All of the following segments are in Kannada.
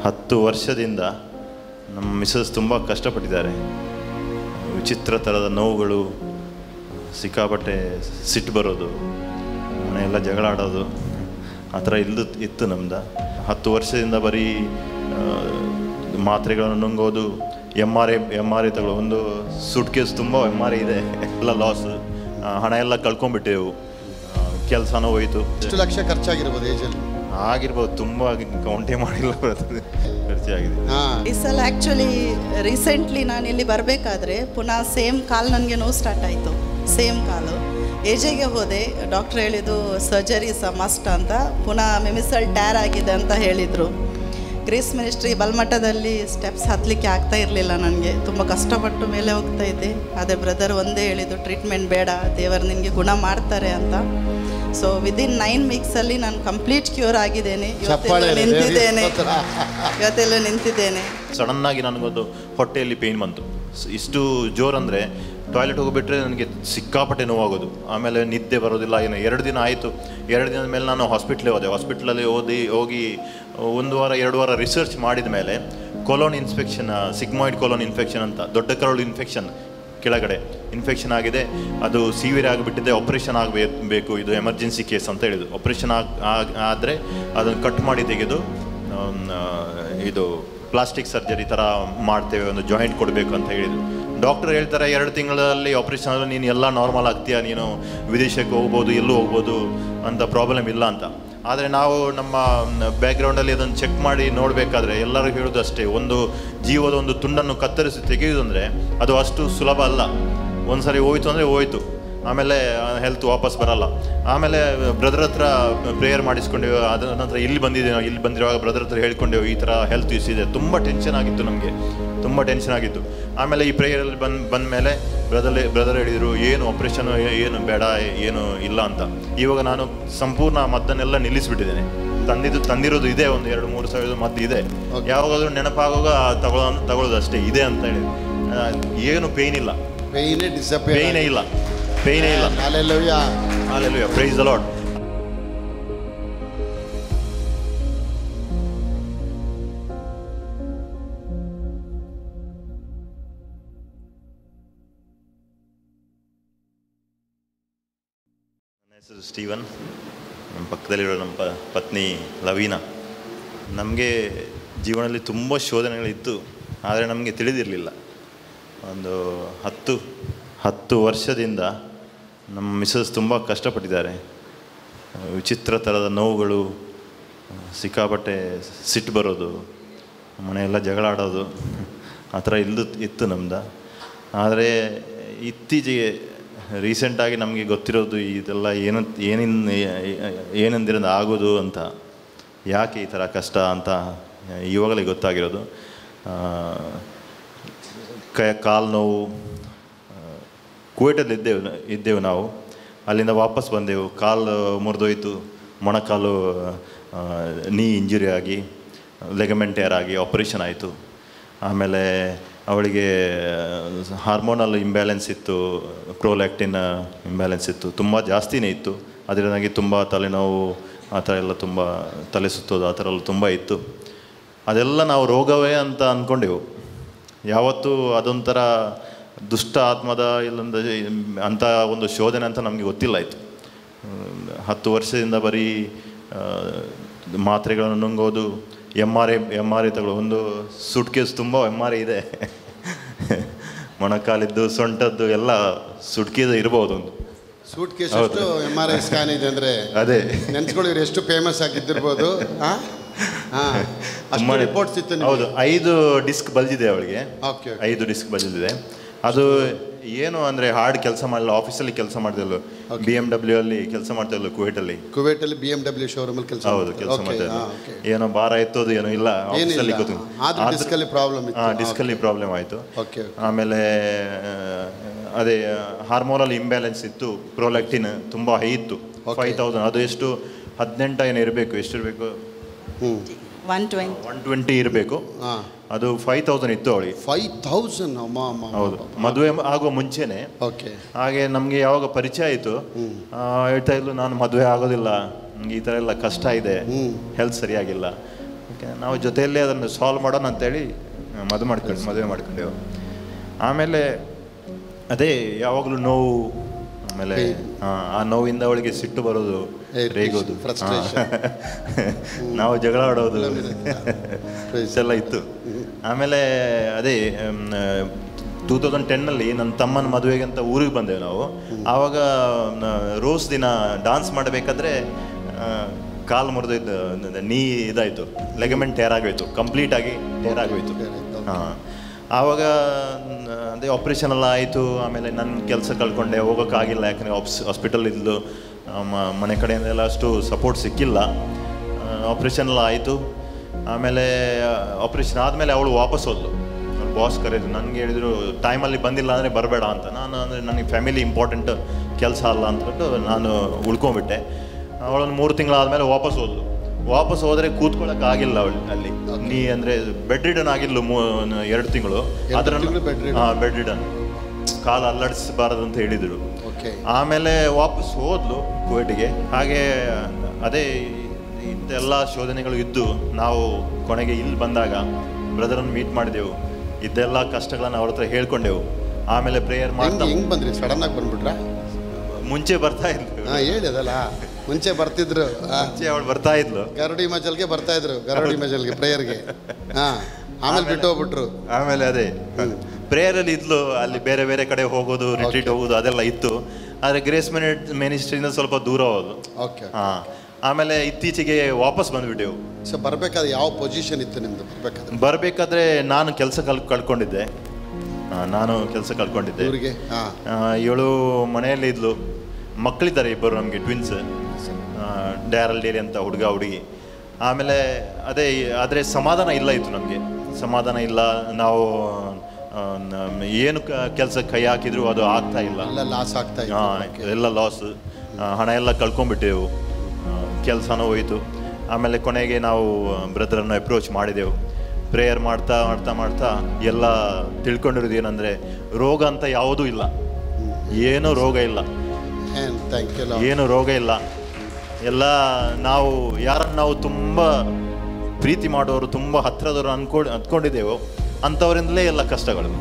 ಹತ್ತು ವರ್ಷದಿಂದ ನಮ್ಮ ಮಿಸಸ್ ತುಂಬ ಕಷ್ಟಪಟ್ಟಿದ್ದಾರೆ ವಿಚಿತ್ರ ಥರದ ನೋವುಗಳು ಸಿಕ್ಕಾಪಟ್ಟೆ ಸಿಟ್ಟು ಬರೋದು ಮನೆಯೆಲ್ಲ ಜಗಳ ಆಡೋದು ಆ ಥರ ಇಲ್ದು ಇತ್ತು ನಮ್ದು ಹತ್ತು ವರ್ಷದಿಂದ ಬರೀ ಆ, ಮಾತ್ರೆಗಳನ್ನು ನುಂಗೋದು M R I M R I ತಗೊಳ್ಳೋ ಒಂದು ಸೂಟ್ ಕೇಸ್ ತುಂಬ ಎಮ್ ಆರ್ ಐ ಇದೆ ಎಲ್ಲ ಲಾಸ್ ಹಣ ಎಲ್ಲ ಕಳ್ಕೊಂಡ್ಬಿಟ್ಟೆವು ಕೆಲಸನೂ ಹೋಯಿತು ಎಷ್ಟು ಲಕ್ಷ ಖರ್ಚಾಗಿರ್ಬೋದು ಏಜಲ್ಲಿ ಆಗಿರ್ಬೋದು ತುಂಬ ಕೌಂಟೇ ಮಾಡಿಲ್ಲ ಬರ್ತದೆ ಖರ್ಚಾಗಿದೆ ಹಾಂ ಈ ಸಲ ಆ್ಯಕ್ಚುಲಿ ರೀಸೆಂಟ್ಲಿ ನಾನು ಇಲ್ಲಿ ಬರಬೇಕಾದ್ರೆ ಪುನಃ ಸೇಮ್ ಕಾಲು ನನಗೆ ನೋವು ಸ್ಟಾರ್ಟ್ ಆಯಿತು ಸೇಮ್ ಕಾಲು ಏಜೆಗೆ ಹೋದೆ ಡಾಕ್ಟ್ರ್ ಹೇಳಿದ್ದು ಸರ್ಜರಿ ಸ ಮಸ್ಟ್ ಅಂತ ಪುನಃ ಮೆಮಿಸಲ್ ಟ್ಯಾರ್ ಆಗಿದೆ ಅಂತ ಹೇಳಿದರು ಗ್ರೇಸ್ ಮಿನಿಸ್ಟ್ರಿ ಬಲ್ಮಠದಲ್ಲಿ ಸ್ಟೆಪ್ಸ್ ಹತ್ತಲಿಕ್ಕೆ ಆಗ್ತಾ ಇರಲಿಲ್ಲ ನನಗೆ ತುಂಬ ಕಷ್ಟಪಟ್ಟು ಮೇಲೆ ಹೋಗ್ತಾ ಇದ್ದೆ ಅದೇ ಬ್ರದರ್ ಒಂದೇ ಹೇಳಿದ್ದು ಟ್ರೀಟ್ಮೆಂಟ್ ಬೇಡ ದೇವರು ನಿನಗೆ ಗುಣ ಮಾಡ್ತಾರೆ ಅಂತ ಸೊ ವಿದಿನ್ ನೈನ್ ವೀಕ್ಸಲ್ಲಿ ನಾನು ಕಂಪ್ಲೀಟ್ ಕ್ಯೂರ್ ಆಗಿದ್ದೇನೆ ಚಪ್ಪಾಳೆ ಇವತ್ತೆಲ್ಲ ಇದೆ. ನಿಂತಿದ್ದೇನೆ ಸ್ತೋತ್ರ. ಇವತ್ತೆಲ್ಲ ನಿಂತಿದ್ದೇನೆ ಸಡನ್ನಾಗಿ ನನಗೊಂದು ಹೊಟ್ಟೆಯಲ್ಲಿ ಪೇಯ್ನ್ ಬಂತು ಸ್- ಇಷ್ಟು ಜೋರು ಅಂದರೆ ಟಾಯ್ಲೆಟ್ ಹೋಗಿಬಿಟ್ರೆ ನನಗೆ ಸಿಕ್ಕಾಪಟ್ಟೆ ನೋವಾಗೋದು ಆಮೇಲೆ ನಿದ್ದೆ ಬರೋದಿಲ್ಲ ಏನು ಎರಡು ದಿನ ಆಯಿತು ಎರಡು ದಿನದ ಮೇಲೆ ನಾನು ಹಾಸ್ಪಿಟ್ಲಿಗೆ ಹೋದೆ ಹಾಸ್ಪಿಟ್ಲಲ್ಲಿ ಓದಿ ಹೋಗಿ ಒಂದು ವಾರ ಎರಡು ವಾರ ರಿಸರ್ಚ್ ಮಾಡಿದ ಮೇಲೆ colon infection sigmoid colon infection ಅಂತ ದೊಡ್ಡ ಕರಳು ಇನ್ಫೆಕ್ಷನ್ ಕೆಳಗಡೆ ಇನ್ಫೆಕ್ಷನ್ ಆಗಿದೆ ಅದು ಸಿವಿಯರ್ ಆಗಿಬಿಟ್ಟಿದೆ ಆಪರೇಷನ್ ಆಗಬೇಕು ಇದು ಎಮರ್ಜೆನ್ಸಿ ಕೇಸ್ ಅಂತ ಹೇಳಿದ್ರು ಆಪರೇಷನ್ ಆಗ ಆದರೆ ಅದನ್ನು ಕಟ್ ಮಾಡಿ ತೆಗೆದು ಆಮ್, ಆ, ಇದು ಪ್ಲಾಸ್ಟಿಕ್ ಸರ್ಜರಿ ಥರ ಮಾಡ್ತೇವೆ ಒಂದು ಜಾಯಿಂಟ್ ಕೊಡಬೇಕು ಅಂತ ಹೇಳಿದರು ಡಾಕ್ಟರ್ ಹೇಳ್ತಾರೆ ಎರಡು ತಿಂಗಳಲ್ಲಿ ಆಪರೇಷನ್ ಆದರೆ ನೀನು ಎಲ್ಲ ನಾರ್ಮಲ್ ಆಗ್ತೀಯಾ ನೀನು ವಿದೇಶಕ್ಕೆ ಹೋಗ್ಬೋದು ಎಲ್ಲೂ ಹೋಗ್ಬೋದು ಅಂತ ಪ್ರಾಬ್ಲಮ್ ಇಲ್ಲ ಅಂತ ಆದರೆ ನಾವು ನಮ್ಮ ಬ್ಯಾಕ್ಗ್ರೌಂಡಲ್ಲಿ ಅದನ್ನು ಚೆಕ್ ಮಾಡಿ ನೋಡಬೇಕಾದ್ರೆ ಎಲ್ಲರೂ ಹೇಳೋದು ಅಷ್ಟೇ ಒಂದು ಜೀವದ ಒಂದು ತುಂಡನ್ನು ಕತ್ತರಿಸಿ ತೆಗೆಯುವುದು ಅಂದರೆ ಅದು ಅಷ್ಟು ಸುಲಭ ಅಲ್ಲ ಒಂದು ಸರಿ ಹೋಯ್ತು ಅಂದರೆ ಹೋಯ್ತು ಆಮೇಲೆ ಹೆಲ್ತ್ ವಾಪಸ್ ಬರಲ್ಲ ಆಮೇಲೆ ಬ್ರದರ್ ಹತ್ರ ಪ್ರೇಯರ್ ಮಾಡಿಸ್ಕೊಂಡೇವು ಅದರ ನಂತರ ಇಲ್ಲಿ ಬಂದಿದ್ದೇವೆ ನಾವು ಇಲ್ಲಿ ಬಂದಿರುವಾಗ ಬ್ರದರ್ ಹತ್ರ ಹೇಳ್ಕೊಂಡೆವು ಈ ಥರ ಹೆಲ್ತ್ ಇಶ್ಯೂ ಇದೆ ತುಂಬ ಟೆನ್ಷನ್ ಆಗಿತ್ತು ನಮಗೆ ತುಂಬ ಟೆನ್ಷನ್ ಆಗಿತ್ತು ಆಮೇಲೆ ಈ ಪ್ರೇಯರಲ್ಲಿ ಬಂದು ಬಂದ ಮೇಲೆ ಬ್ರದರ್ ಬ್ರದರ್ ಹೇಳಿದರು ಏನು ಆಪ್ರೇಷನ್ ಏನು ಬೇಡ ಏನು ಇಲ್ಲ ಅಂತ ಇವಾಗ ನಾನು ಸಂಪೂರ್ಣ ಮದ್ದನ್ನೆಲ್ಲ ನಿಲ್ಲಿಸಿಬಿಟ್ಟಿದ್ದೇನೆ ತಂದಿದ್ದು ತಂದಿರೋದು ಇದೆ ಒಂದು ಎರಡು ಮೂರು ಸಾವಿರದ ಮದ್ದು ಇದೆ Okay. ಯಾವಾಗಾದ್ರೂ ನೆನಪಾಗುವಾಗ ತಗೊಳ್ಳೋ ತಗೊಳ್ಳೋದು ಅಷ್ಟೇ ಇದೆ ಅಂತ ಹೇಳಿ ಆ, ಏನು ಪೇಯ್ನ್ ಇಲ್ಲ ಪೇಯ್ನೇ ಡಿಸಪಿಯರ್ ಪೇಯ್ನೇ ಇಲ್ಲ ಪೇಯ್ನೇ ಇಲ್ಲ ಅಲ್ಲೆಲ್ಲವ್ಯ Hallelujah. Praise the Lord. ನನ್ನ ಹೆಸರು ಸ್ಟೀವನ್ ನಮ್ಮ ಪಕ್ಕದಲ್ಲಿರೋ ನಮ್ಮ ಪ ಪತ್ನಿ ಲವೀನಾ ನಮಗೆ ಜೀವನದಲ್ಲಿ ತುಂಬ ಶೋಧನೆಗಳಿತ್ತು ಆದರೆ ನಮಗೆ ತಿಳಿದಿರಲಿಲ್ಲ ಒಂದು ಹತ್ತು ಹತ್ತು ವರ್ಷದಿಂದ ನಮ್ಮ ಮಿಸಸ್ ತುಂಬ ಕಷ್ಟಪಟ್ಟಿದ್ದಾರೆ ವಿಚಿತ್ರ ಥರದ ನೋವುಗಳು ಸಿಕ್ಕಾಪಟ್ಟೆ ಸಿಟ್ಟು ಬರೋದು ಮನೆಯೆಲ್ಲ ಜಗಳ ಆಡೋದು ಆ ಥರ ಇಲ್ದು ಇತ್ತು ನಮ್ದು ಆದರೆ ಇತ್ತೀಚೆಗೆ ರೀಸೆಂಟಾಗಿ ನಮಗೆ ಗೊತ್ತಿರೋದು ಇದೆಲ್ಲ ಏನು ಏನಿನ್ ಏನಂದಿರೋದು ಆಗೋದು ಅಂತ ಯಾಕೆ ಈ ಥರ ಕಷ್ಟ ಅಂತ ಇವಾಗಲೇ ಗೊತ್ತಾಗಿರೋದು ಆ, ಕೈ ಕಾಲು ನೋವು ಕುವೇಟಲ್ಲಿ ಇದ್ದೆವು ಇದ್ದೆವು ನಾವು ಅಲ್ಲಿಂದ ವಾಪಸ್ ಬಂದೆವು ಕಾಲು ಮುರಿದೋಯ್ತು ಮೊಣಕಾಲು ಆ, ನೀ ಇಂಜುರಿ ಆಗಿ ಲೆಗಮೆಂಟ್ ಏರ್ ಆಗಿ ಆಪರೇಷನ್ ಆಯಿತು ಆಮೇಲೆ ಅವಳಿಗೆ ಹಾರ್ಮೋನಲ್ ಇಂಬ್ಯಾಲೆನ್ಸ್ ಇತ್ತು ಪ್ರೋಲ್ಯಾಕ್ಟಿನ್ ಇಂಬ್ಯಾಲೆನ್ಸ್ ಇತ್ತು ತುಂಬ ಜಾಸ್ತಿನೇ ಇತ್ತು ಅದರಿಂದಾಗಿ ತುಂಬ ತಲೆನೋವು ಆ ಥರ ಎಲ್ಲ ತುಂಬ ತಲೆ ಸುತ್ತೋದು ಆ ಥರ ಎಲ್ಲ ತುಂಬ ಇತ್ತು ಅದೆಲ್ಲ ನಾವು ರೋಗವೇ ಅಂತ ಅಂದ್ಕೊಂಡೆವು ಯಾವತ್ತೂ ಅದೊಂಥರ ದುಷ್ಟ ಆತ್ಮದ ಇಲ್ಲೊಂದು ಅಂಥ ಒಂದು ಶೋಧನೆ ಅಂತ ನಮಗೆ ಗೊತ್ತಿಲ್ಲ ಆಯಿತು ಹತ್ತು ವರ್ಷದಿಂದ ಬರೀ ಆ, ಮಾತ್ರೆಗಳನ್ನು ನುಂಗೋದು M R I M R I ತಗೊಳ್ಳೋ ಒಂದು ಸೂಟ್ ಕೇಸ್ ತುಂಬ ಎಮ್ ಆರ್ ಐ ಇದೆ ಮೊಣಕಾಲಿದ್ದು ಸೊಂಟದ್ದು ಎಲ್ಲ ಸುಟ್ಕೇದ ಇರ್ಬೋದು ಒಂದು ಸೂಟ್ ಕೇಸ್ ಹೌದು. ಎಷ್ಟು ಎಮ್ ಆರ್ ಐ ಸ್ಕ್ಯಾನ್ ಇದೆ ಅಂದ್ರೆ ಅದೇ ನೆನ್ಸ್ಕೊಳ್ಳಿ ಇವ್ರು ಎಷ್ಟು ಫೇಮಸ್ ಆಗಿದ್ದಿರ್ಬೋದು ಹಾ ಹಾ ಅಷ್ಟು ತುಂಬಾನೇ- ರಿಪೋರ್ಟ್ಸ್ ಇತ್ತು ಹೌದು ಐದು ಡಿಸ್ಕ್ ಬಲ್ಜಿದೆ ಅವಳಿಗೆ ಓಕೆ ಐದು ಡಿಸ್ಕ್ ಬಲ್ಜಿದೆ ಅದು ಏನು ಅಂದರೆ ಹಾರ್ಡ್ ಕೆಲಸ ಮಾಡಲ್ಲ ಆಫೀಸಲ್ಲಿ ಕೆಲಸ ಮಾಡ್ತಿದ್ಲು ಬಿ ಎಮ್ ಡಬ್ಲ್ಯೂ ಅಲ್ಲಿ ಕೆಲಸ ಮಾಡ್ತಿದ್ಲು ಕುವೇಟಲ್ಲಿ ಕುವೇಟಲ್ಲಿ ಬಿ ಎಮ್ ಡಬ್ಲ್ಯೂ ಶೋರೂಮಲ್ಲಿ ಕೆಲಸ ಹೌದು ಕೆಲಸ ಮಾಡ್ತಿದ್ಲು ಏನೋ ಭಾರ ಎತ್ತೋದು ಏನೋ ಇಲ್ಲ ಆಫೀಸಲ್ಲಿ ಏನಿಲ್ಲ ಕೂತು ಆದ್ರೂ ಡಿಸ್ಕಲ್ಲಿ ಪ್ರಾಬ್ಲಮ್ ಇತ್ತು ಹಾಂ ಡಿಸ್ಕಲ್ಲಿ ಪ್ರಾಬ್ಲಮ್ ಆಯಿತು ಓಕೆ ಆಮೇಲೆ ಆ, ಅದೇ ಹಾರ್ಮೋನಲ್ ಇಂಬ್ಯಾಲೆನ್ಸ್ ಇತ್ತು ಪ್ರೋಲ್ಯಾಕ್ಟಿನ್ ತುಂಬ ಹೈ ಇತ್ತು Okay. ಫೈವ್ ತೌಸಂಡ್ ಅದು ಎಷ್ಟು ಹದಿನೆಂಟು ಏನು ಇರಬೇಕು ಎಷ್ಟು ಇರಬೇಕು ಹ್ಞೂ ಒನ್ ಟ್ವೆಂಟಿ ಒನ್ ಟ್ವೆಂಟಿ ಇರಬೇಕು ಹಾಂ ಅದು ಫೈವ್ ತೌಸಂಡ್ ಇತ್ತು ಅವಳಿಗೆ ಫೈವ್ ತೌಸಂಡ್ ಅಮ್ಮ ಅಮ್ಮ ಹೌದು ಮದುವೆ ಆಗುವ ಮುಂಚೆನೆ ಓಕೆ ಹಾಗೆ ನಮಗೆ ಯಾವಾಗ ಪರಿಚಯ ಆಯಿತು ಹೇಳ್ತಾ ಇದ್ಲು ನಾನು ಮದುವೆ ಆಗೋದಿಲ್ಲ ನಂಗೆ ಈ ಥರ ಎಲ್ಲ ಕಷ್ಟ ಇದೆ ಹ್ಮ್. ಹೆಲ್ತ್ ಸರಿಯಾಗಿಲ್ಲ ಓಕೆ ನಾವು ಜೊತೆಯಲ್ಲೇ ಅದನ್ನು ಸಾಲ್ವ್ ಮಾಡೋಣ ಅಂತೇಳಿ ಮದುವೆ ಮಾಡ್ಕೊಂಡು ಮದುವೆ ಮಾಡ್ಕೊಂಡೆವು ಆಮೇಲೆ ಅದೇ ಯಾವಾಗಲೂ ನೋವು ಆಮೇಲೆ ಆ, ಆ ನೋವಿಂದ ಅವಳಿಗೆ ಸಿಟ್ಟು ಬರೋದು Irritation, ರೇಗೋದು frustration. ಹಾ. ನಾವು ಜಗಳ ಆಡೋದು ಇಷ್ಟೆಲ್ಲ ಇತ್ತು ಆಮೇಲೆ ಅದೇ ಟೂ ತೌಸಂಡ್ ಟೆನ್ನಲ್ಲಿ ನನ್ನ ತಮ್ಮನ ಮದುವೆಗೆ ಅಂತ ಊರಿಗೆ ಬಂದೆವು ನಾವು ಆವಾಗ ನ- ರೋಸ್ ದಿನ ಡಾನ್ಸ್ ಮಾಡಬೇಕಾದ್ರೆ ಕಾಲು ಮುರಿದಿದ್ದು ನೀ ಇದಾಯಿತು ಲೆಗಮೆಂಟ್ ಟೇರ್ ಆಗೋಯ್ತು ಕಂಪ್ಲೀಟ್ ಆಗಿ ಟೇರ್ ಆಗೋಯ್ತು Tear ಆಯ್ತು, okay. ಹಾಂ ಆವಾಗ ನ- ಅದೇ ಆಪ್ರೇಷನ್ ಎಲ್ಲ ಆಯಿತು ಆಮೇಲೆ ನನ್ನ ಕೆಲಸ ಕಳ್ಕೊಂಡೆ ಹೋಗೋಕ್ಕಾಗಿಲ್ಲ ಯಾಕಂದರೆ ಆಪ್ಸ್ ಹಾಸ್ಪಿಟಲ್ ಇದ್ದು ಮ- ಮನೆ ಕಡೆಯಿಂದ ಎಲ್ಲ ಅಷ್ಟು ಸಪೋರ್ಟ್ ಸಿಕ್ಕಿಲ್ಲ ಆಪ್ರೇಷನ್ ಎಲ್ಲ ಆಯಿತು ಆಮೇಲೆ ಆಪ್ರೇಷನ್ ಆದಮೇಲೆ ಅವಳು ವಾಪಸ್ ಹೋದ್ಲು ಬಾಸ್ ಕರೆದ್ರು ನನಗೆ ಹೇಳಿದ್ರು ಟೈಮಲ್ಲಿ ಬಂದಿಲ್ಲ ಅಂದರೆ ಬರಬೇಡ ಅಂತ ನಾನು ಅಂದರೆ ನನಗೆ ಫ್ಯಾಮಿಲಿ ಇಂಪಾರ್ಟೆಂಟ್ ಕೆಲಸ ಅಲ್ಲ ಅಂದ್ಬಿಟ್ಟು ನಾನು ಉಳ್ಕೊಂಬಿಟ್ಟೆ ಅವಳೊಂದು ಮೂರು ತಿಂಗಳಾದಮೇಲೆ ವಾಪಸ್ ಹೋದ್ಲು ವಾಪಸ್ ಹೋದರೆ ಕೂತ್ಕೊಳ್ಳೋಕೆ ಆಗಿಲ್ಲ ಅವಳು ಅಲ್ಲಿ ನೀ ಅಂದರೆ ಬೆಡ್ ರಿಡನ್ ಆಗಿಲ್ಲ ಮೂ ಎರಡು ತಿಂಗಳು ಅದರ ತಿಂಗಳು bed ridden. ಹಾಂ ಬೆಡ್ ರಿಡನ್ ಕಾಲು ಅಲ್ಲಾಡಿಸಬಾರದು ಅಂತ ಹೇಳಿದರು ಓಕೆ ಆಮೇಲೆ ವಾಪಸ್ ಹೋದ್ಲು ಕುವೈಟಿಗೆ ಹಾಗೆ ಅದೇ ಇದೆಲ್ಲ ಶೋಧನೆಗಳು ಇದ್ದು ನಾವು ಕೊನೆಗೆ ಇಲ್ಲಿ ಬಂದಾಗ ಬ್ರದರನ್ನು ಮೀಟ್ ಮಾಡಿದೆವು ಇದೆಲ್ಲ ಕಷ್ಟಗಳನ್ನು ಅವ್ರ ಹತ್ರ ಹೇಳ್ಕೊಂಡೆವು ಆಮೇಲೆ ಪ್ರೇಯರ್ ಹೆಂಗೆ ಮಾಡ್ತಾ ಹೆಂಗೆ ಬಂದ್ರಿ ಸಡನ್ ಆಗಿ ಬಂದ್ಬಿಟ್ರಾ ಮುಂಚೆ ಬರ್ತಾ ಇದ್ಲು ಹಾಂ ಹೇಳಿ ಅದಲ್ಲ ಮುಂಚೆ ಬರ್ತಿದ್ರು ಆ, ಮುಂಚೆ ಅವಳು ಬರ್ತಾ ಇದ್ಲು ಗರುಡಿ ಮಜಲ್ಗೆ ಬರ್ತಾ ಇದ್ರು ಗರುಡಿ ಮಜಲ್ಗೆ ಪ್ರೇಯರ್ಗೆ ಹಾಂ ಆಮೇಲೆ ಬಿಟ್ಟು ಹೋಗ್ಬಿಟ್ರು ಆಮೇಲೆ ಅದೇ ಪ್ರೇಯರಲ್ಲಿ ಇದ್ಲು ಅಲ್ಲಿ ಬೇರೆ ಬೇರೆ ಕಡೆ ಹೋಗೋದು ರಿಟ್ರೀಟ್ ಹೋಗೋದು ಅದೆಲ್ಲ ಇತ್ತು ಆದರೆ ಗ್ರೇಸ್ ಮಿನಿಟ್ ಮಿನಿಸ್ಟ್ರಿಯಿಂದ ಸ್ವಲ್ಪ ದೂರ ಹೋದು ಓಕೆ ಹಾಂ ಆಮೇಲೆ ಇತ್ತೀಚೆಗೆ ವಾಪಸ್ ಬಂದುಬಿಟ್ಟೆವು ಸೊ ಬರ್ಬೇಕಾದ್ರೆ ಯಾವ ಪೊಸಿಷನ್ ಇತ್ತು ನಿಮ್ದು ಬರ್ಬೇಕಾದ್ರೆ ಬರಬೇಕಾದ್ರೆ ನಾನು ಕೆಲಸ ಕಲ್ ಕಳ್ಕೊಂಡಿದ್ದೆ ಆ, ನಾನು ಕೆಲಸ ಕಳ್ಕೊಂಡಿದ್ದೆ ಊರಿಗೆ ಹಾಂ ಆ, ಇವಳು ಮನೆಯಲ್ಲಿ ಇದ್ಲು ಮಕ್ಕಳಿದ್ದಾರೆ ಇಬ್ಬರು ನಮಗೆ ಟ್ವಿನ್ಸ್ ಡ್ಯಾರಲ್ ಡೇರಿ ಅಂತ ಹುಡುಗ ಹುಡುಗಿ ಆಮೇಲೆ ಅದೇ ಆದರೆ ಸಮಾಧಾನ ಇಲ್ಲ ಇತ್ತು ನಮಗೆ ಸಮಾಧಾನ ಇಲ್ಲ ನಾವು ಆ, ನ- ಏನು ಕೆಲಸ ಕೈ ಹಾಕಿದ್ರು ಅದು ಆಗ್ತಾ ಇಲ್ಲ ಎಲ್ಲ ಲಾಸ್ ಆಗ್ತಾ ಆ, ಇತ್ತು ಎಲ್ಲ ಲಾಸ್ ಹಣ ಎಲ್ಲ ಕಳ್ಕೊಂಡ್ಬಿಟ್ಟೆವು ಕೆಲಸನೂ ಹೋಯಿತು ಆಮೇಲೆ ಕೊನೆಗೆ ನಾವು ಬ್ರದರನ್ನು ಅಪ್ರೋಚ್ ಮಾಡಿದೆವು ಪ್ರೇಯರ್ ಮಾಡ್ತಾ ಮಾಡ್ತಾ ಮಾಡ್ತಾ ಎಲ್ಲ ತಿಳ್ಕೊಂಡಿರೋದು ಏನಂದರೆ ರೋಗ ಅಂತ ಯಾವುದೂ ಇಲ್ಲ ಏನೂ ರೋಗ ಇಲ್ಲ ಏನು ಥ್ಯಾಂಕ್ ಯು ಏನು ರೋಗ ಇಲ್ಲ ಎಲ್ಲ ನಾವು ಯಾರನ್ನು ನಾವು ತುಂಬ ಪ್ರೀತಿ ಮಾಡೋರು ತುಂಬ ಹತ್ತಿರದವರು ಅನ್ಕೊ ಅಂದ್ಕೊಂಡಿದ್ದೇವೋ ಅಂಥವರಿಂದಲೇ ಎಲ್ಲ ಕಷ್ಟಗಳು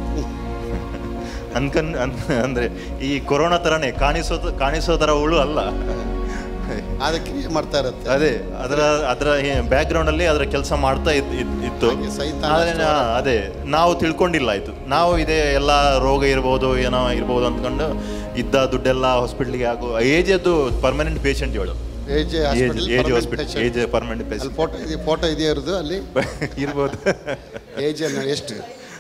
ಅನ್ಕನ್ ಅನ್ ಅಂದರೆ ಈ ಕೊರೋನಾ ಥರನೇ ಕಾಣಿಸೋದು ಕಾಣಿಸೋ ಥರ ಹುಳು ಅಲ್ಲ ಅದಕ್ಕೆ ಕ್ರಿಯೆ ಮಾಡ್ತಾ ಇರುತ್ತೆ ಅದೇ ಅದರ ಅದರ ಬ್ಯಾಕ್ಗ್ರೌಂಡಲ್ಲಿ ಅದರ ಕೆಲಸ ಮಾಡ್ತಾ ಇದ್- ಇದ್- ಇತ್ತು ಹಾಗೆ ಸೈತಾನ ಆದರೆ ನಾ- ಅದೇ ನಾವು ತಿಳ್ಕೊಂಡಿಲ್ಲ ಆಯಿತು ನಾವು ಇದೇ ಎಲ್ಲ ರೋಗ ಇರ್ಬೋದು ಏನೋ ಇರ್ಬೋದು ಅಂದ್ಕೊಂಡು ಇದ್ದ ದುಡ್ಡೆಲ್ಲ ಹಾಸ್ಪಿಟ್ಲಿಗೆ ಆಗೋ ಏಜ್ ಅದು ಪರ್ಮನೆಂಟ್ ಪೇಷಂಟ್ ಇವಳು age age age hospital age permanent ಅಲ್ಲಿ ಪೇಷಂಟ್ ಫೋಟೋ ಇದೆ ಫೋಟೋ ಇದೆಯಾ ಇರೋದು ಅಲ್ಲಿ ಇರ್ಬೋದು ಏಜ್ ಅನ್ನ ಎಷ್ಟು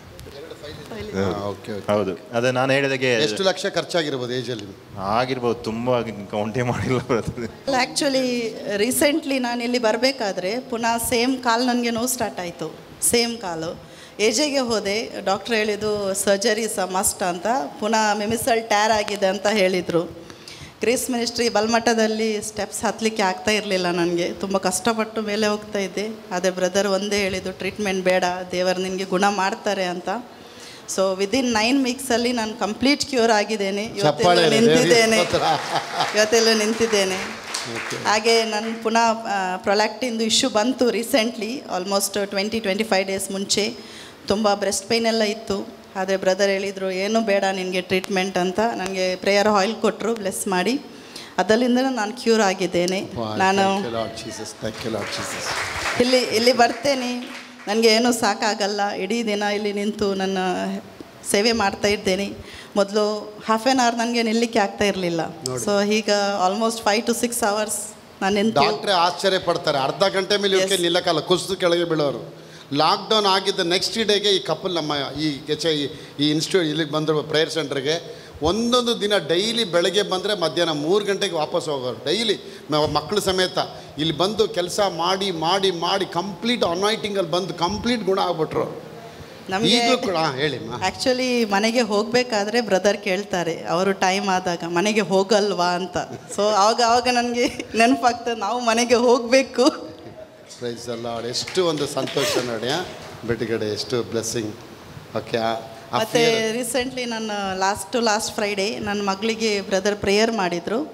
ಓಕೆ ಓಕೆ ಹೌದು ಅದೇ ನಾನು ಹೇಳಿದಾಗೆ ಎಷ್ಟು ಲಕ್ಷ ಖರ್ಚಾಗಿರ್ಬೋದು ಏಜಲ್ಲಿ ಆಗಿರ್ಬೋದು ತುಂಬ ಕೌಂಟೇ ಮಾಡಿಲ್ಲ ಬರ್ತದೆ ಆ್ಯಕ್ಚುಲಿ ರೀಸೆಂಟ್ಲಿ ನಾನು ಇಲ್ಲಿ ಬರಬೇಕಾದ್ರೆ ಪುನಃ ಸೇಮ್ ಕಾಲು ನನಗೆ ನೋವು ಸ್ಟಾರ್ಟ್ ಆಯಿತು ಸೇಮ್ ಕಾಲು ಏಜೆಗೆ ಹೋದೆ ಡಾಕ್ಟ್ರ್ ಹೇಳಿದ್ದು ಸರ್ಜರಿ ಸ ಮಸ್ಟ್ ಅಂತ ಪುನಃ ಮಿಮಿಸಲ್ ಟ್ಯಾರ್ ಆಗಿದೆ ಅಂತ ಹೇಳಿದರು ಗ್ರೇಸ್ ಮಿನಿಸ್ಟ್ರಿ ಬಲ್ಮಠದಲ್ಲಿ ಸ್ಟೆಪ್ಸ್ ಹತ್ತಲಿಕ್ಕೆ ಆಗ್ತಾ ಇರಲಿಲ್ಲ ನನಗೆ ತುಂಬ ಕಷ್ಟಪಟ್ಟು ಮೇಲೆ ಹೋಗ್ತಾ ಇದ್ದೆ ಅದೇ ಬ್ರದರ್ ಒಂದೇ ಹೇಳಿದ್ದು ಟ್ರೀಟ್ಮೆಂಟ್ ಬೇಡ ದೇವರು ನಿನಗೆ ಗುಣ ಮಾಡ್ತಾರೆ ಅಂತ ಸೊ ವಿದಿನ್ ನೈನ್ ವೀಕ್ಸಲ್ಲಿ ನಾನು ಕಂಪ್ಲೀಟ್ ಕ್ಯೂರ್ ಆಗಿದ್ದೇನೆ ಚಪ್ಪಾಳೆ ಇವತ್ತೆಲ್ಲ ಹೇಳಿ, ನಿಂತಿದ್ದೇನೆ ಸ್ತೋತ್ರ. ಇವತ್ತೆಲ್ಲ ನಿಂತಿದ್ದೇನೆ ಹಾಗೆ ನಾನು ಪುನಃ ಪ್ರೊಲಾಕ್ಟಿಂದು ಇಶ್ಯೂ ಬಂತು recently almost twenty twenty five days ಮುಂಚೆ ತುಂಬ ಬ್ರೆಸ್ಟ್ ಪೇನ್ ಎಲ್ಲ ಇತ್ತು ಆದರೆ ಬ್ರದರ್ ಹೇಳಿದರು ಏನೂ ಬೇಡ ನಿನಗೆ ಟ್ರೀಟ್ಮೆಂಟ್ ಅಂತ ನನಗೆ ಪ್ರೇಯರ್ ಆಯಿಲ್ ಕೊಟ್ಟರು ಬ್ಲೆಸ್ ಮಾಡಿ ಅದರಿಂದ ನಾನು ಕ್ಯೂರ್ ಆಗಿದ್ದೇನೆ ನಾನು Jesus thank you Lord Jesus ಇಲ್ಲಿ ಇಲ್ಲಿ ಬರ್ತೇನೆ ನನಗೆ ಏನೂ ಸಾಕಾಗಲ್ಲ ಇಡೀ ದಿನ ಇಲ್ಲಿ ನಿಂತು ನನ್ನ ಸೇವೆ ಮಾಡ್ತಾ ಇದ್ದೇನೆ ಮೊದಲು ಹಾಫ್ ಆ್ಯನ್ ಅವರ್ ನನಗೆ ನಿಲ್ಲಕ್ಕೆ ಆಗ್ತಾ ಇರಲಿಲ್ಲ ಸೊ ಈಗ almost five to six hours ನಾನು ನಿಂತು ಡಾಕ್ಟ್ರೇ ಆಶ್ಚರ್ಯ ಪಡ್ತಾರೆ ಅರ್ಧ ಗಂಟೆ ಮೇಲೆ ಇವಕ್ಕೆ Yes. ನಿಲ್ಲಕ್ಕಲ್ಲ ಕುಸಿದು ಕೆಳಗೆ ಬೀಳೋರು ಲಾಕ್ಡೌನ್ ಆಗಿದ್ದ ನೆಕ್ಸ್ಟ್ ಡೇಗೆ ಈ ಕಪಲ್ ನಮ್ಮ ಈ ಕೆಚ ಈ ಇನ್ಸ್ಟಿಟ್ಯೂಟ್ ಇಲ್ಲಿಗೆ ಬಂದರು ಪ್ರೇಯರ್ ಸೆಂಟ್ರಿಗೆ ಒಂದೊಂದು ದಿನ ಡೈಲಿ ಬೆಳಗ್ಗೆ ಬಂದರೆ ಮಧ್ಯಾಹ್ನ ಮೂರು ಗಂಟೆಗೆ ವಾಪಸ್ ಹೋಗೋರು ಡೈಲಿ ಮಕ್ಕಳು ಸಮೇತ ಇಲ್ಲಿ ಬಂದು ಕೆಲಸ ಮಾಡಿ ಮಾಡಿ ಮಾಡಿ ಕಂಪ್ಲೀಟ್ ಅನಾಯ್ಟಿಂಗಲ್ಲಿ ಬಂದು ಕಂಪ್ಲೀಟ್ ಗುಣ ಆಗ್ಬಿಟ್ರು ನಮಗೆ ಈಗಲೂ ಕೂಡ ಹಾಂ ಹೇಳಿಮ್ಮ ಆ್ಯಕ್ಚುಲಿ ಮನೆಗೆ ಹೋಗಬೇಕಾದ್ರೆ ಬ್ರದರ್ ಕೇಳ್ತಾರೆ ಅವರು ಟೈಮ್ ಆದಾಗ ಮನೆಗೆ ಹೋಗಲ್ವಾ ಅಂತ ಸೊ ಆವಾಗ ಆವಾಗ ನನಗೆ ನೆನಪಾಗ್ತದೆ ನಾವು ಮನೆಗೆ ಹೋಗಬೇಕು ಪ್ರೈಸ್ ಅಲ್ಲ ಎಷ್ಟು ಒಂದು ಸಂತೋಷ ನೋಡಿ ಆ? ಬಿಡುಗಡೆ ಎಷ್ಟು ಬ್ಲೆಸ್ಸಿಂಗ್ ಓಕೆ ಮತ್ತು ರೀಸೆಂಟ್ಲಿ ನಾನು ಲಾಸ್ಟ್ ಟು ಲಾಸ್ಟ್ ಫ್ರೈಡೇ ನನ್ನ ಮಗಳಿಗೆ ಬ್ರದರ್ ಪ್ರೇಯರ್ ಮಾಡಿದರು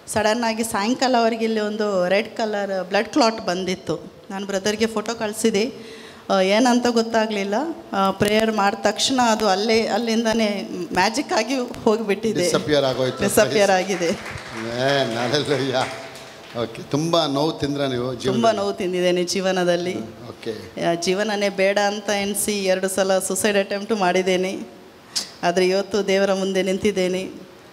ಸಡನ್ನಾಗಿ ಸಾಯಂಕಾಲವರೆಗೆ ಇಲ್ಲಿ ಒಂದು ರೆಡ್ ಕಲರ್ ಬ್ಲಡ್ ಕ್ಲಾಟ್ ಬಂದಿತ್ತು ನಾನು ಬ್ರದರ್ಗೆ ಫೋಟೋ ಕಳಿಸಿದೆ ಆ, ಏನಂತ ಗೊತ್ತಾಗಲಿಲ್ಲ ಪ್ರೇಯರ್ ಮಾಡಿದ ತಕ್ಷಣ ಅದು ಅಲ್ಲೇ ಅಲ್ಲಿಂದನೇ ಮ್ಯಾಜಿಕ್ ಆಗಿ ಹೋಗಿಬಿಟ್ಟಿದೆ ಡಿಸಪಿಯರ್ ಆಗೋಯ್ತು ಡಿಸಪಿಯರ್ ಆಗಿದೆ ನಾಳೆಲ್ಲ ಓಕೆ ತುಂಬ ನೋವು ತಿಂದ್ರ ನೀವು ತುಂಬ ಜೀವನ ನೋವು ತಿಂದಿದ್ದೇನೆ ಜೀವನದಲ್ಲಿ ಓಕೆ ಆ, ಜೀವನನೇ ಬೇಡ ಅಂತ ಎಣಿಸಿ ಎರಡು ಸಲ ಸುಸೈಡ್ ಅಟೆಂಪ್ಟು ಮಾಡಿದ್ದೇನೆ ಆದರೆ ಇವತ್ತು ದೇವರ ಮುಂದೆ ನಿಂತಿದ್ದೇನೆ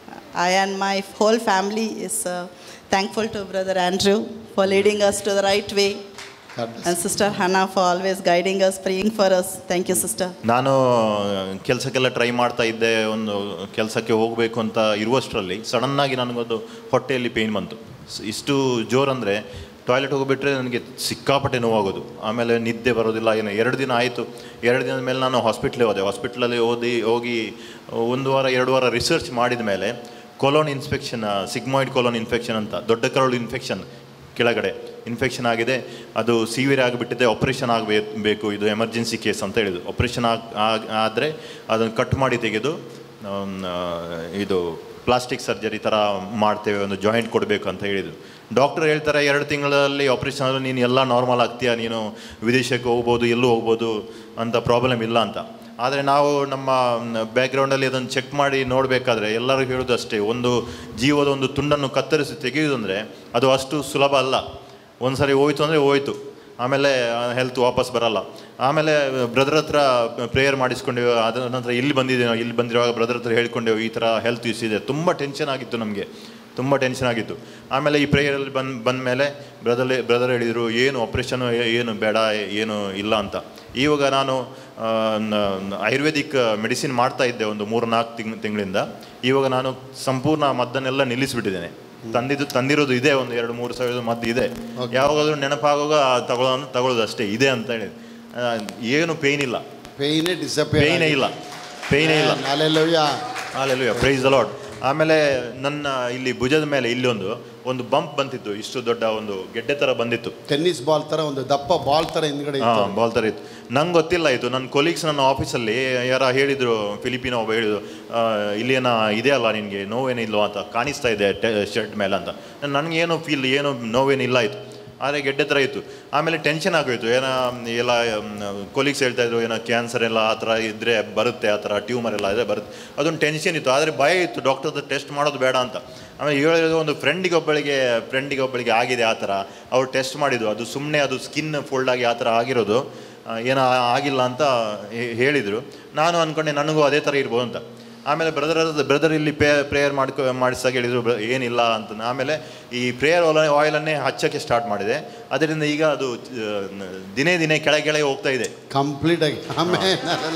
I and my whole family is thankful to brother Andrew for leading us to the right way and sister Hannah for always guiding us praying for us thank you sister ನಾನು ಕೆಲಸಕ್ಕೆಲ್ಲ ಟ್ರೈ ಮಾಡ್ತಾ ಇದ್ದೆ ಒಂದು ಕೆಲಸಕ್ಕೆ ಹೋಗಬೇಕು ಅಂತ ಇರುವಷ್ಟರಲ್ಲಿ ಸಡನ್ನಾಗಿ ನನಗೊಂದು ಹೊಟ್ಟೆಯಲ್ಲಿ ಪೇಯ್ನ್ ಬಂತು ಸ್- ಇಷ್ಟು ಜೋರಂದರೆ ಟಾಯ್ಲೆಟ್ ಹೋಗಿಬಿಟ್ರೆ ನನಗೆ ಸಿಕ್ಕಾಪಟ್ಟೆ ನೋವಾಗೋದು ಆಮೇಲೆ ನಿದ್ದೆ ಬರೋದಿಲ್ಲ ಏನು ಎರಡು ದಿನ ಆಯಿತು ಎರಡು ದಿನದ ಮೇಲೆ ನಾನು ಹಾಸ್ಪಿಟ್ಲಿಗೆ ಹೋದೆ ಹಾಸ್ಪಿಟ್ಲಲ್ಲಿ ಓದಿ ಹೋಗಿ ಒಂದು ವಾರ ಎರಡು ವಾರ ರಿಸರ್ಚ್ ಮಾಡಿದ ಮೇಲೆ colon infection sigmoid colon infection ಅಂತ ದೊಡ್ಡ ಕರಳು ಇನ್ಫೆಕ್ಷನ್ ಕೆಳಗಡೆ ಇನ್ಫೆಕ್ಷನ್ ಆಗಿದೆ ಅದು ಸಿವಿಯರ್ ಆಗಿಬಿಟ್ಟಿದೆ ಆಪ್ರೇಷನ್ ಆಗಬೇಕು ಇದು ಎಮರ್ಜೆನ್ಸಿ ಕೇಸ್ ಅಂತ ಹೇಳಿದ್ರು ಆಪ್ರೇಷನ್ ಆಗ ಆದರೆ ಅದನ್ನು ಕಟ್ ಮಾಡಿ ತೆಗೆದು ಆಮ್, ಆ, ಇದು ಪ್ಲಾಸ್ಟಿಕ್ ಸರ್ಜರಿ ಥರ ಮಾಡ್ತೇವೆ ಒಂದು ಜಾಯಿಂಟ್ ಕೊಡಬೇಕು ಅಂತ ಹೇಳಿದರು ಡಾಕ್ಟರ್ ಹೇಳ್ತಾರೆ ಎರಡು ತಿಂಗಳಲ್ಲಿ ಆಪ್ರೇಷನ್ ಆದರೆ ನೀನು ಎಲ್ಲ ನಾರ್ಮಲ್ ಆಗ್ತೀಯಾ ನೀನು ವಿದೇಶಕ್ಕೆ ಹೋಗ್ಬೋದು ಎಲ್ಲೂ ಹೋಗ್ಬೋದು ಅಂತ ಪ್ರಾಬ್ಲಮ್ ಇಲ್ಲ ಅಂತ ಆದರೆ ನಾವು ನಮ್ಮ ಬ್ಯಾಕ್ಗ್ರೌಂಡಲ್ಲಿ ಅದನ್ನು ಚೆಕ್ ಮಾಡಿ ನೋಡಬೇಕಾದ್ರೆ ಎಲ್ಲರೂ ಹೇಳೋದು ಅಷ್ಟೇ ಒಂದು ಜೀವದ ಒಂದು ತುಂಡನ್ನು ಕತ್ತರಿಸಿ ತೆಗೆಯುವುದಂದರೆ ಅದು ಅಷ್ಟು ಸುಲಭ ಅಲ್ಲ ಒಂದು ಸರಿ ಹೋಯ್ತು ಅಂದರೆ ಹೋಯ್ತು ಆಮೇಲೆ ಹೆಲ್ತ್ ವಾಪಸ್ ಬರಲ್ಲ ಆಮೇಲೆ ಬ್ರದರ್ ಹತ್ರ ಪ್ರೇಯರ್ ಮಾಡಿಸ್ಕೊಂಡೆವು ಅದರ ನಂತರ ಇಲ್ಲಿ ಬಂದಿದ್ದೇವೆ ಇಲ್ಲಿ ಬಂದಿರುವಾಗ ಬ್ರದರ್ ಹತ್ರ ಹೇಳ್ಕೊಂಡೆವು ಈ ಥರ ಹೆಲ್ತ್ ಇಶ್ಯೂ ಇದೆ ತುಂಬ ಟೆನ್ಷನ್ ಆಗಿತ್ತು ನಮಗೆ ತುಂಬ ಟೆನ್ಷನ್ ಆಗಿತ್ತು ಆಮೇಲೆ ಈ ಪ್ರೇಯರಲ್ಲಿ ಬಂದು ಬಂದ ಮೇಲೆ ಬ್ರದರ್ ಬ್ರದರ್ ಹೇಳಿದರು ಏನು ಆಪ್ರೇಷನ್ ಏನು ಬೇಡ ಏನು ಇಲ್ಲ ಅಂತ ಇವಾಗ ನಾನು ಆ, ನ- ಆಯುರ್ವೇದಿಕ್ ಮೆಡಿಸಿನ್ ಮಾಡ್ತಾ ಇದ್ದೆ ಒಂದು ಮೂರು ನಾಲ್ಕು ತಿಂಗ್ ತಿಂಗಳಿಂದ ಇವಾಗ ನಾನು ಸಂಪೂರ್ಣ ಮದ್ದನ್ನೆಲ್ಲ ನಿಲ್ಲಿಸಿಬಿಟ್ಟಿದ್ದೇನೆ ತಂದಿದ್ದು ತಂದಿರೋದು ಇದೆ ಒಂದು ಎರಡು ಮೂರು ಸಾವಿರದ ಮದ್ದು ಇದೆ ಯಾವಾಗಾದ್ರೂ ನೆನಪಾಗುವಾಗ ತಗೊಳ್ಳೋದು ತಗೊಳ್ಳೋದು ಅಷ್ಟೇ ಇದೆ ಅಂತ ಹೇಳಿ ಆ, ಏನು ಪೇಯ್ನ್ ಇಲ್ಲ ಪೇಯ್ನೇ ಡಿಸಪಿಯರ್ ಪೇಯ್ನೇ ಇಲ್ಲ ಪೇಯ್ನೇ ಇಲ್ಲ ನಾಳೆಲ್ಲವ್ಯಾ ಹಾಲೆಲುಯ್ಯ ಪ್ರೈಸ್ ದ ಲಾರ್ಡ್ ಆಮೇಲೆ ನನ್ನ ಇಲ್ಲಿ ಭುಜದ ಮೇಲೆ ಇಲ್ಲೊಂದು ಒಂದು ಬಂಪ್ ಬಂತಿತ್ತು ಇಷ್ಟು ದೊಡ್ಡ ಒಂದು ಗೆಡ್ಡೆ ಥರ ಬಂದಿತ್ತು ಟೆನ್ನಿಸ್ ಬಾಲ್ ಥರ ಒಂದು ದಪ್ಪ ಬಾಲ್ ಥರ ಹಿಂದ್ಗಡೆ ಇತ್ತು ಹಾಂ ಬಾಲ್ ಥರ ಇತ್ತು ನಂಗೆ ಗೊತ್ತಿಲ್ಲ ಇದು ನನ್ನ ಕೊಲೀಗ್ಸ್ ನನ್ನ ಆಫೀಸಲ್ಲಿ ಯಾರ ಹೇಳಿದರು ಫಿಲಿಪಿನೋ ಒಬ್ಬ ಹೇಳಿದ್ರು ಆ, ಇಲ್ಲಿ ಏನೋ ಇದೆಯಲ್ಲ ನಿನಗೆ ನೋವೇನಿಲ್ವೋ ಅಂತ ಕಾಣಿಸ್ತಾ ಇದೆ ಶರ್ಟ್ ಮೇಲೆ ಅಂತ ನನಗೇನು ಫೀಲ್ ಏನು ನೋವೇನಿಲ್ಲ ಆಯಿತು ಆದರೆ ಗೆಡ್ಡೆ ಥರ ಇತ್ತು ಆಮೇಲೆ ಟೆನ್ಷನ್ ಆಗೋಯ್ತು ಏನೋ ಎಲ್ಲ ಕೊಲೀಗ್ಸ್ ಹೇಳ್ತಾ ಇದ್ರು ಏನೋ ಕ್ಯಾನ್ಸರ್ ಎಲ್ಲ ಆ ಥರ ಇದ್ದರೆ ಬರುತ್ತೆ ಆ ಥರ ಟ್ಯೂಮರ್ ಎಲ್ಲ ಇದ್ರೆ ಬರುತ್ತೆ ಅದೊಂದು ಟೆನ್ಷನ್ ಇತ್ತು ಆದರೆ ಭಯ ಇತ್ತು ಡಾಕ್ಟರ್ ಹತ್ರ ಟೆಸ್ಟ್ ಮಾಡೋದು ಬೇಡ ಅಂತ ಆಮೇಲೆ ಹೇಳಿದ್ರು ಒಂದು ಫ್ರೆಂಡಿಗೆ ಒಬ್ಬಳಿಗೆ ಫ್ರೆಂಡಿಗೆ ಒಬ್ಬಳಿಗೆ ಆಗಿದೆ ಆ ಥರ ಅವ್ರು ಟೆಸ್ಟ್ ಮಾಡಿದ್ದು ಅದು ಸುಮ್ಮನೆ ಅದು ಸ್ಕಿನ್ ಫೋಲ್ಡ್ ಆಗಿ ಆ ಥರ ಆಗಿರೋದು ಆ, ಏನೋ ಆಗಿಲ್ಲ ಅಂತ ಹೇ- ಹೇಳಿದರು ನಾನು ಅಂದ್ಕೊಂಡೆ ನನಗೂ ಅದೇ ಥರ ಇರ್ಬೋದು ಅಂತ ಆಮೇಲೆ ಬ್ರದರ್ ಬ್ರದರ್ ಇಲ್ಲಿ ಪೇ ಪ್ರೇಯರ್ ಮಾಡ್ಕೊ ಮಾಡಿಸಾಗ ಹೇಳಿದರು ಬ್ರ- ಏನಿಲ್ಲ ಅಂತ ಆಮೇಲೆ ಈ ಪ್ರೇಯರ್ ಆಯಿಲನ್ನೇ ಹಚ್ಚೋಕ್ಕೆ ಸ್ಟಾರ್ಟ್ ಮಾಡಿದೆ ಅದರಿಂದ ಈಗ ಅದು ಆ, ದಿನೇ ದಿನೇ ಕೆಳಗೆ ಕೆಳಗೆ ಹೋಗ್ತಾ ಇದೆ ಕಂಪ್ಲೀಟ್ ಆಗಿ ಆಮೇಲೆ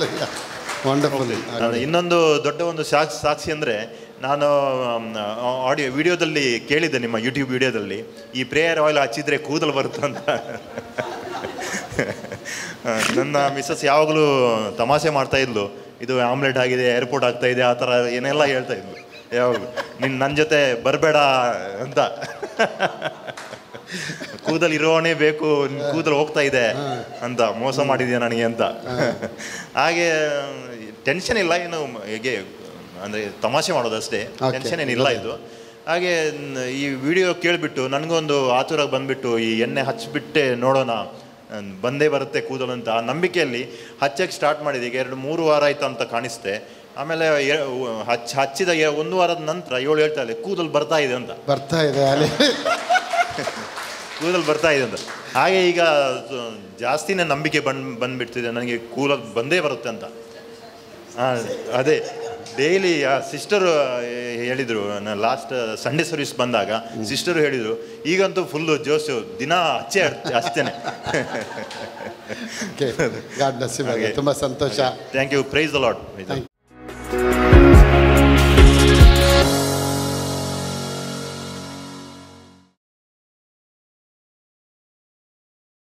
ವಂಡರ್ಫುಲ್ ನಾನು ಇನ್ನೊಂದು ದೊಡ್ಡ ಒಂದು ಸಾಕ್ಷಿ ಸಾಕ್ಷಿ ಅಂದರೆ ನಾನು ಆಡಿಯೋ ವಿಡಿಯೋದಲ್ಲಿ ಕೇಳಿದ್ದೆ ನಿಮ್ಮ ಯೂಟ್ಯೂಬ್ ವಿಡಿಯೋದಲ್ಲಿ ಈ ಪ್ರೇಯರ್ ಆಯಿಲ್ ಹಚ್ಚಿದ್ರೆ ಕೂದಲು ಬರುತ್ತೆ ಅಂತ ಆ, ನನ್ನ ಮಿಸ್ಸಸ್ ಯಾವಾಗಲೂ ತಮಾಷೆ ಮಾಡ್ತಾ ಇದ್ಲು ಇದು ಆಮ್ಲೆಟ್ ಆಗಿದೆ ಏರ್ಪೋರ್ಟ್ ಆಗ್ತಾ ಇದೆ ಆ ಥರ ಏನೆಲ್ಲ ಹೇಳ್ತಾ ಇದ್ಲು ಯಾವಾಗಲೂ ನಿನ್ನ ನನ್ನ ಜೊತೆ ಬರಬೇಡ ಅಂತ ಕೂದಲು ಇರೋನೇ ಬೇಕು ನಿನ್ ಕೂದಲು ಹೋಗ್ತಾ ಇದೆ ಅಂತ ಮೋಸ ಮಾಡಿದ್ಯಾ ನನಗೆ ಅಂತ ಹಾಗೆ ಟೆನ್ಷನ್ ಇಲ್ಲ ಏನು ಹೇಗೆ ಅಂದರೆ ತಮಾಷೆ ಮಾಡೋದಷ್ಟೇ Okay. ಟೆನ್ಷನ್ ಏನಿಲ್ಲ ಇದು ಹಾಗೆ ನ್- ಈ ವಿಡಿಯೋ ಕೇಳಿಬಿಟ್ಟು ನನಗೊಂದು ಆತುರ ಬಂದ್ಬಿಟ್ಟು ಈ ಎಣ್ಣೆ ಹಚ್ಚಿಬಿಟ್ಟೆ ನೋಡೋಣ ಅಹ್, ಬಂದೇ ಬರುತ್ತೆ ಕೂದಲು ಅಂತ ಆ ನಂಬಿಕೆಯಲ್ಲಿ ಹಚ್ಚಕ್ಕೆ ಸ್ಟಾರ್ಟ್ ಮಾಡಿದೆ ಈಗ ಎರಡು ಮೂರು ವಾರ ಆಯ್ತು ಅಂತ ಕಾಣಿಸ್ತೆ ಆಮೇಲೆ ಎ- ಹಚ್ಚ ಹಚ್ಚಿದ ಎ- ಒಂದು ವಾರದ ನಂತರ ಏಳು ಹೇಳ್ತಾ ಇದೆ ಕೂದಲು ಬರ್ತಾ ಇದೆ ಅಂತ ಬರ್ತಾ ಇದೆ ಅಲ್ಲಿ ಕೂದಲು ಬರ್ತಾ ಇದೆ ಅಂತ ಹಾಗೆ ಈಗ ಸ- ಜಾಸ್ತಿನೇ ನಂಬಿಕೆ ಬಂದ್ ಬಂದ್ಬಿಡ್ತಿದೆ ನನಗೆ ಕೂದಲು ಬಂದೇ ಬರುತ್ತೆ ಅಂತ ಆ, ಅದೇ ಡೈಲಿ ಆ ಸಿಸ್ಟರು ಹೇಳಿದರು ನಾನು ಲಾಸ್ಟ್ ಸಂಡೇ ಸರ್ವಿಸ್ ಬಂದಾಗ ಸಿಸ್ಟರು ಹೇಳಿದರು ಈಗಂತೂ ಫುಲ್ಲು ಜೋಶು ದಿನ ಹಚ್ಚೆ ಹಚ್ತೇನೆ ಓಕೆ ಗಾಡ್ ಬ್ಲೆಸ್ ಯು ಹಾಗೆ. ತುಂಬ ಸಂತೋಷ thank you praise the Lad